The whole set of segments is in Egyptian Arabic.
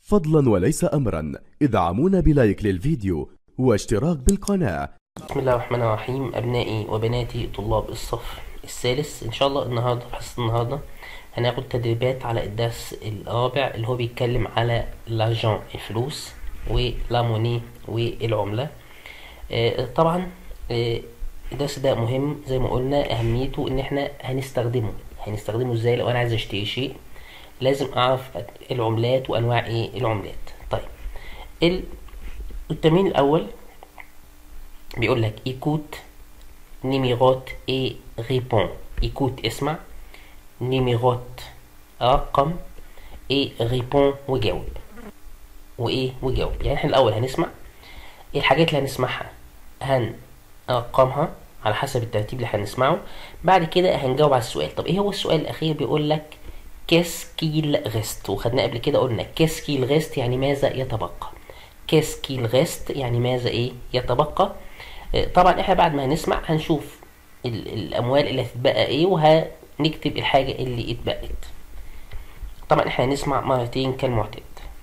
فضلا وليس أمرا ادعمونا بلايك للفيديو واشتراك بالقناة بسم الله الرحمن الرحيم أبنائي وبناتي طلاب الصف الثالث إن شاء الله النهاردة في حصة النهاردة هناخد تدريبات على الدرس الرابع اللي هو بيتكلم على لاجون الفلوس واللاموني والعملة آه، طبعا آه، الدرس ده مهم زي ما قلنا أهميته إن إحنا هنستخدمه هنستخدمه إزاي لو أنا عايز أشتري شيء لازم أعرف العملات وأنواع إيه العملات طيب ال- التمرين الأول بيقول لك écoute numérote et répond écoute اسمع numérote رقم et répond وجاوب وايه وجاوب يعني احنا الاول هنسمع ايه الحاجات اللي هنسمعها هنرقمها على حسب الترتيب اللي هنسمعه بعد كده هنجاوب على السؤال طب ايه هو السؤال الاخير بيقول لك كيس كيل غيست وخدناه قبل كده قلنا كيس كيل غيست يعني ماذا يتبقى كيس كيل غيست يعني ماذا ايه يتبقى آه، طبعا احنا بعد ما هنسمع هنشوف ال- الاموال اللي هتتبقى ايه وهنكتب الحاجة اللي اتبقت طبعا احنا هنسمع مرتين كالمعتاد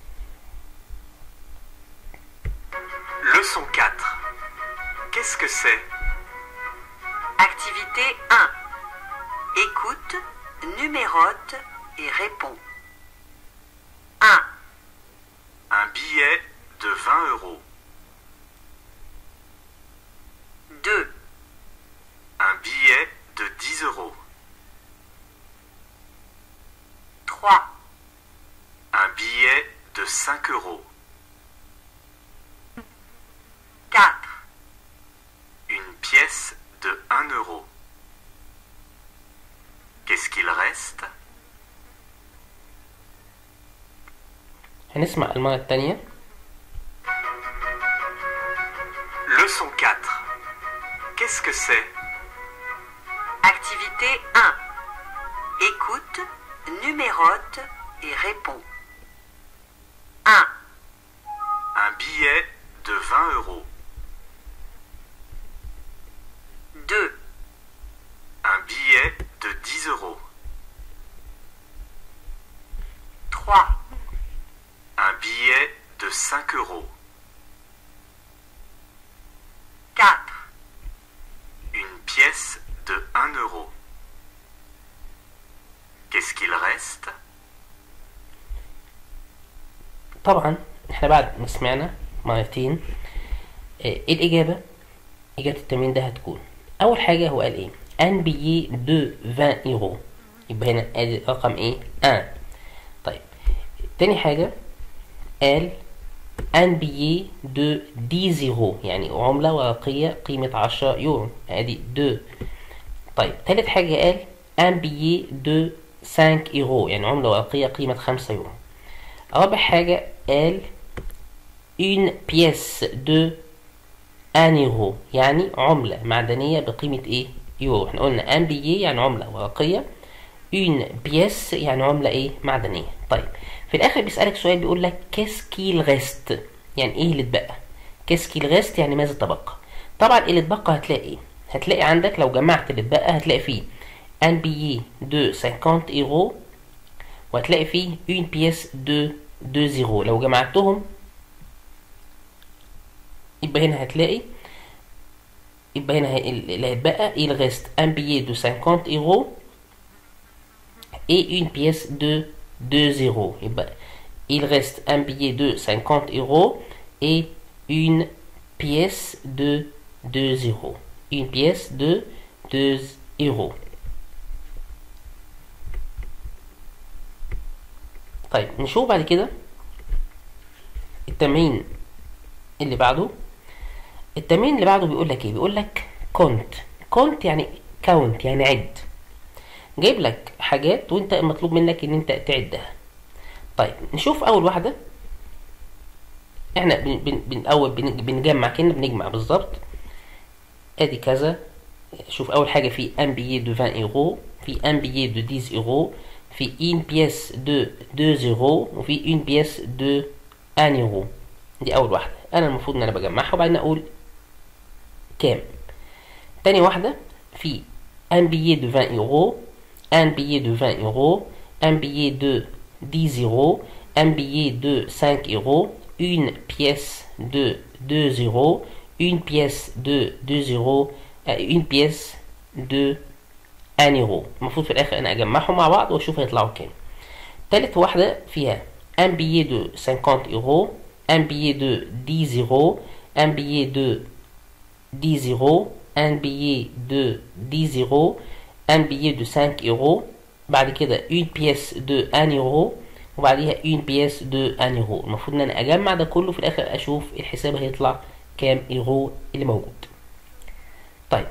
Leçon 4. Qu'est-ce que c'est Activité 1. Écoute, numérote et réponds. 1, Un billet de 20 euros. 2, Un billet de 10 euros. 3, Un billet de 5 euros. 4, Une pièce de 1 euro. Qu'est-ce qu'il reste هنسمع المرة التانية Leçon 4. Qu'est-ce que c'est activité 1. Écoute, numérote et réponds. 1, Un billet de 20 euros. 2, Un billet de 10 euros. 3, Un billet de 5 euros. 4, Une pièce de 1 euro. Qu'est-ce qu'il reste طبعا احنا بعد ما سمعنا مرتين آه، ايه الإجابة؟ إجابة التمرين ده هتكون أول حاجة هو قال ايه؟ ان بيي دو 20 يورو يبقى هنا ادي رقم ايه؟ ان طيب تاني حاجة قال ان بيي دو 10 يورو يعني عملة ورقية قيمة 10 يورو ادي دو طيب تالت حاجة قال ان بيي دو 5 يورو يعني عملة ورقية قيمة 5 يورو رابع حاجة قال une pièce de 1 يورو يعني عملة معدنية بقيمة ايه؟ يورو احنا قلنا ان بي يعني عملة ورقية une pièce يعني عملة ايه؟ معدنية طيب في الآخر بيسألك سؤال بيقول لك qu'est-ce qu'il reste يعني ايه اللي اتبقى؟ qu'est-ce qu'il reste يعني ماذا تبقى؟ طبعا اللي اتبقى هتلاقي ايه؟ هتلاقي عندك لو جمعت اللي اتبقى هتلاقي فيه un billet de 50 euros وهتلاقي فيه une pièce de 2 زيرو لو جمعتهم يبقى هنا هتلاقي يبقى هنا هي- اللي هيتبقى il reste un billet de 50 euros et une pièce de 2 zéros يبقى il reste un billet de 50 euros et une pièce de 2 zéros une pièce de 2 euros طيب نشوف بعد كده التمرين اللي بعده التمرين اللي بعده بيقول لك ايه بيقول لك كونت كونت يعني كاونت يعني عد جايب لك حاجات وانت مطلوب منك ان انت تعدها طيب نشوف اول واحده احنا بن بن بن اول بن بنجمع كنا بنجمع بالظبط ادي كذا شوف اول حاجه في ان بيي دو 20 يورو في ان بيي دو 10 يورو في une pièce de 2 يورو وفي une pièce de 1 يورو دي اول واحده انا المفروض ان انا بجمعها وبعدين اقول كام تاني واحده في un billet de 20 euros un billet de 20 euros un billet de 10 euros un billet de 5 euros, une pièce de 2 euros, une pièce de 2 euros, euh, une pièce de 1 euro المفروض في الاخر انا اجمعهم مع بعض واشوف هيطلعوا كام تالت واحدة فيها un billet de 50 euros un billet de 10 euros un billet de 10 euros un billet de 10 euros un billet de 5 euros بعد كده une pièce de 1 euro وبعديها une pièce de 1 euro المفروض ان انا اجمع ده كله في الاخر اشوف الحساب هيطلع كام ايرو اللي موجود طيب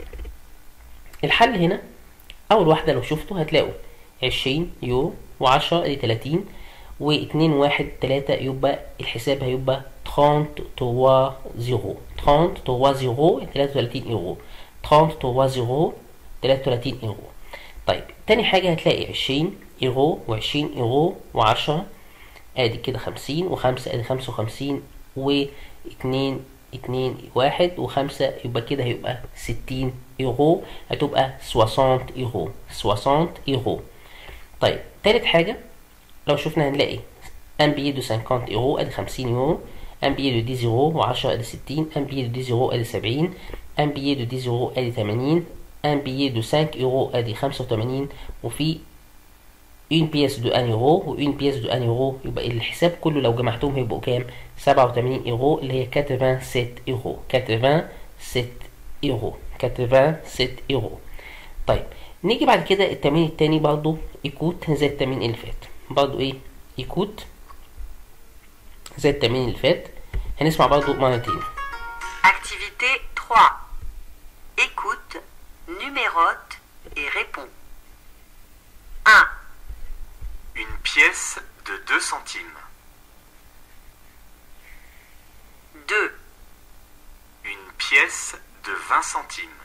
الحل هنا اول واحده لو شفتوا هتلاقوا 20 يورو و10 ادي 30 و2 1 3 يبقى الحساب هيبقى 33 زيرو 33 زيرو 33 يورو 33 زيرو 33 يورو طيب تاني حاجة هتلاقي 20 يورو و20 يورو و10 ادي كده 50 و5 ادي 55 و2 2 1 و5 يبقى كده هيبقى 60 يورو هتبقى 60 يورو 60 يورو طيب تالت حاجة لو شفنا هنلاقي un billet de 50 يورو ادي 50 يورو un billet de 10 يورو و10 ادي 60 un billet de 10 يورو ادي 70 un billet de 10 يورو ادي 80 un billet de 5 يورو ادي 85 وفي une pièce de 1 يورو و une pièce de 1 يورو يبقى الحساب كله لو جمعتهم هيبقوا كام 87 يورو اللي هي 87 يورو 87 يورو 87 يورو طيب نيجي بعد كده التمرين التاني برضو ايكوت زي التمرين اللي فات برضو ايه ايكوت زي التمرين اللي فات هنسمع برضو مرتين Activité 3. Écoute, numérote et réponds. 1, Une pièce de 2 centimes. 2, Une pièce de 20 centimes.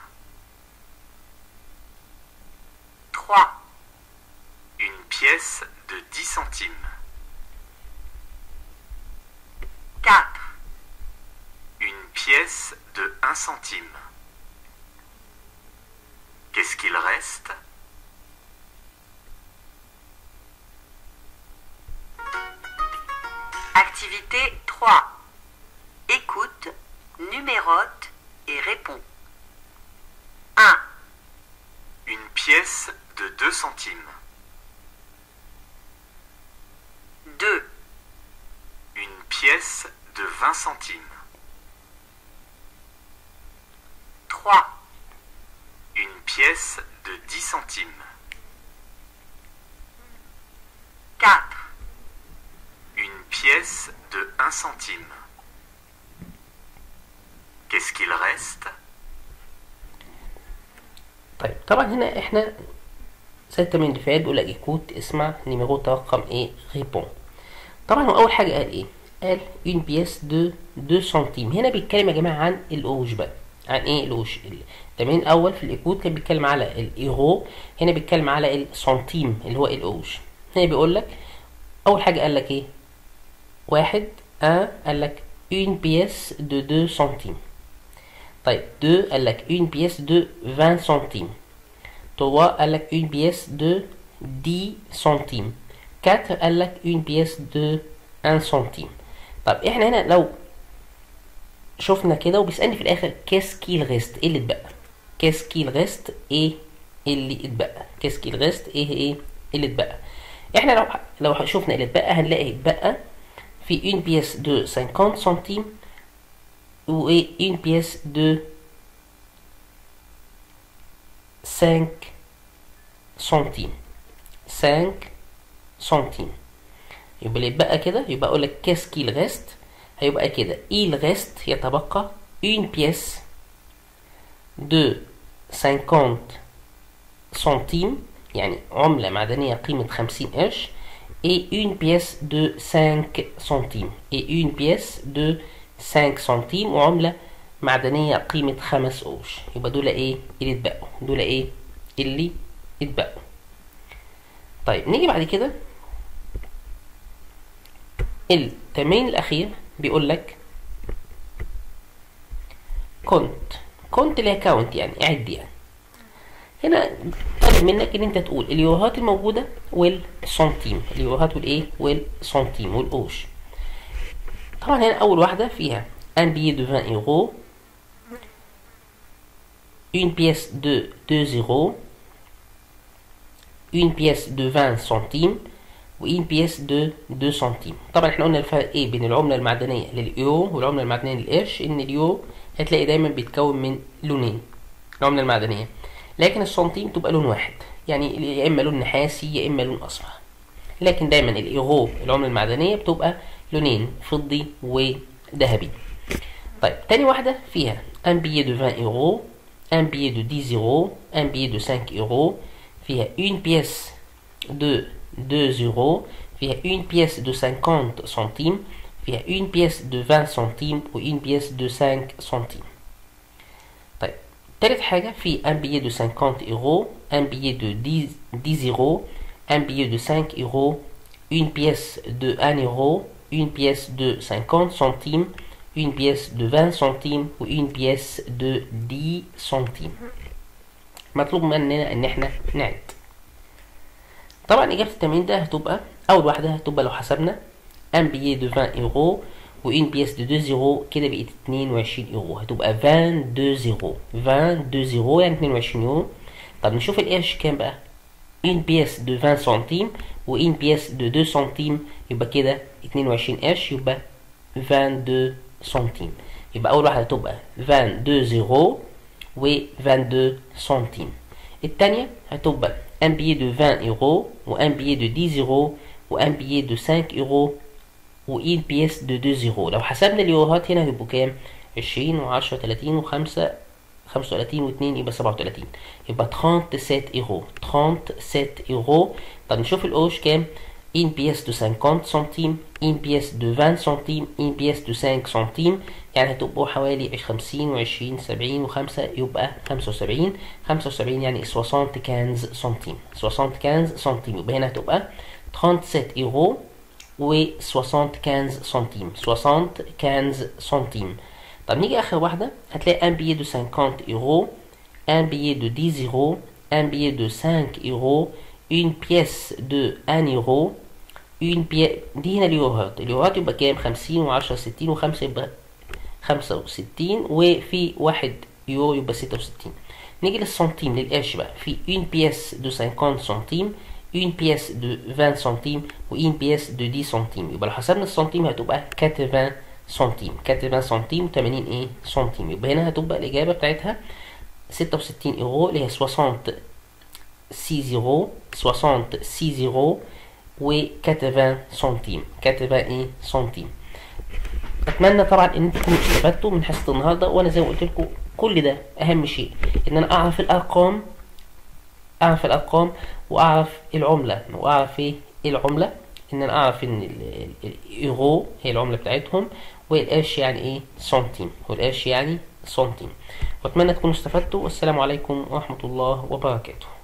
3, Une pièce de 10 centimes. 4, Une pièce de 1 centime. Qu'est-ce qu'il reste Activité 3. Écoute, numérote et réponds. 1, Une pièce de 2 centimes. 2, Une pièce de 20 centimes. 3, Une pièce de 10 centimes. 4, Une pièce de 1 centime. Qu'est-ce qu'il reste طيب طبعا هنا احنا زي التمرين اللي فات بيقول لك ايكوت اسمع نيميرو رقم ايه ريبون طبعا هو اول حاجه قال ايه قال une pièce de 2 سنتيم هنا بيتكلم يا جماعه عن الاوج بقى عن ايه الاوج التمرين الاول في الايكوت كان بيتكلم على الايرو هنا بيتكلم على السنتيم اللي هو الاوج هنا بيقول لك اول حاجه قال لك ايه واحد ان قال لك une pièce de 2 سنتيم طيب 2 قال لك une pièce de 20 centimes 3 قال لك une pièce de 10 centimes 4 قال لك une pièce de 1 centime طب احنا هنا لو شفنا كده وبيسألني في الآخر كيس كيل ريست ايه اللي اتبقى كيس كيل ريست ايه اللي اتبقى كيس كيل ريست ايه ايه اللي اتبقى احنا لو لو شفنا اللي اتبقى هنلاقي اتبقى في une pièce de 50 centimes ou est une pièce de 5 centimes 5 centimes يبقى اللي يتبقى كده يبقى اقول لك كاس كيل ريست هيبقى كده il reste يتبقى une pièce de 50 centimes يعني عملة معدنية قيمة 50 قرش et une pièce de 5 centimes et une pièce de 5 سنتيم وعملة معدنية قيمة خمس قروش يبقى دول ايه اللي اتبقوا دول ايه اللي اتبقوا طيب نيجي بعد كده التمرين الأخير بيقول لك كنت كنت اللي هي كاونت يعني عد يعني هنا محتاج منك ان انت تقول اليوروهات الموجوده والسنتيم اليوروهات والايه والسنتيم والقوش طبعا هنا اول واحده فيها un billet de 20 euros une pièce de 2 euros une pièce de 20 centimes وإن بيس دو 2 سنتيم طبعا احنا قلنا الفرق ايه بين العملة المعدنية لليورو والعملة المعدنية للقرش ان اليورو هتلاقي دايما بيتكون من لونين العملة المعدنية لكن السنتيم تبقى لون واحد يعني يا اما لون نحاسي يا اما لون اصفر لكن دايما الايرو العملة المعدنية بتبقى لونين فضي وذهبي طيب تاني واحدة فيها un billet de 20 euros un billet de 10 euros un billet de 5 euros فيها une pièce de 2 euros فيها une pièce de 50 centimes فيها une pièce de 20 centimes و une pièce de 5 centimes طيب تالت حاجة في un billet de 50 euros un billet de 10, 10 euros un billet de 5 euros une pièce de 1 euro une pièce de 50 centimes une pièce de 20 centimes و une pièce de 10 centimes مطلوب مننا ان احنا نعد طبعا اجابه التمرين ده هتبقى اول واحده هتبقى لو حسبنا un billet de 20 euros و une pièce de 2 euros كده بقت 22 يورو هتبقى 22 يورو 22 يورو يعني 22 يورو طب نشوف القرش كام بقى une pièce de 20 centimes و une pièce de 2 centimes يبقى كده 22 قرش يبقى 22 سنتيم يبقى أول واحدة هتبقى 22 زيرو و 22 سنتيم التانية هتبقى un billet de 20 euros و un billet de 10 euros و un billet de 5 euros و une pièce de 2 euros لو حسبنا اليوروهات هنا هيبقوا كام؟ 20 و 10 30 و 5 35 و 2 يبقى 37 يبقى 37 يورو 37 يورو طب نشوف القروش كام؟ une pièce de 50 centimes une pièce de 20 centimes une pièce de 5 centimes يعني هتبقوا حوالي 50 و20 70 و5 يبقى 75 75 يعني 75 سنتيم 75 سنتيم يبقى هنا هتبقى 37 يورو و 75 سنتيم 75 سنتيم طب نيجي اخر واحده هتلاقي un billet de 50 euros un billet de 10 euros un billet de 5 euros une pièce de 1 euro une pièce دي هنا اليوروهات اليوروهات يبقى كام 50 و10 60 و5 يبقى 65 وفي 1 يورو يبقى 66 نيجي للسنتيم للقرش بقى في une pièce de 50 centimes une pièce de 20 centimes و une pièce de 10 centimes يبقى لو حسبنا السنتيم هتبقى 80 سنتيم 80 سنتيم 80 ايه سنتيم يبقى هنا هتبقى الإجابة بتاعتها 66 يورو اللي هي 60 6 يورو 66 يورو و 80 سنتيم 80 ايه سنتيم اتمنى طبعا ان انتم تكونوا استفدتوا من حصه النهارده وانا زي ما قلت لكم كل ده اهم شيء ان انا اعرف الارقام اعرف الارقام واعرف العمله واعرف ايه العمله ان انا اعرف ان الايرو هي العمله بتاعتهم والقرش يعني ايه سنتيم والقرش يعني سنتيم واتمنى تكونوا استفدتوا والسلام عليكم ورحمه الله وبركاته